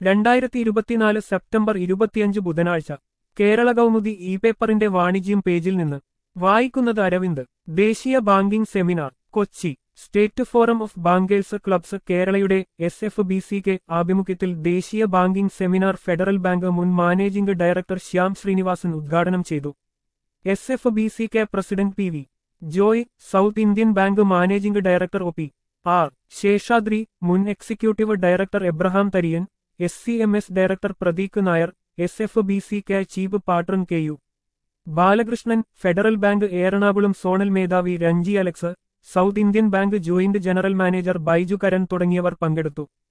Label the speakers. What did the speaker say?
Speaker 1: രണ്ടായിരത്തി ഇരുപത്തിനാല് സെപ്റ്റംബർ ഇരുപത്തിയഞ്ച് ബുധനാഴ്ച കേരള കൗമുദി ഇ പേപ്പറിന്റെ വാണിജ്യം പേജിൽ നിന്ന് വായിക്കുന്നത് അരവിന്ദ് ദേശീയ banking seminar Kochi State Forum of Bankers Clubs കേരളയുടെ S F B C K ആഭിമുഖ്യത്തിൽ ദേശീയ ബാങ്കിംഗ് സെമിനാർ ഫെഡറൽ ബാങ്ക് മുൻ മാനേജിംഗ് ഡയറക്ടർ ശ്യാം ശ്രീനിവാസൻ ഉദ്ഘാടനം ചെയ്തു S F B C K president P V Joy South Indian Bank managing director O P R Seshadri മുൻ executive director Abraham Tharian S C M S director Pradeep Nair S F B C K chief patron K U Balakrishnan Federal Bank Ernakulam zonal മേധാവി Ranji Alex South Indian Bank joint general manager Baiju Karan തുടങ്ങിയവർ പങ്കെടുത്തു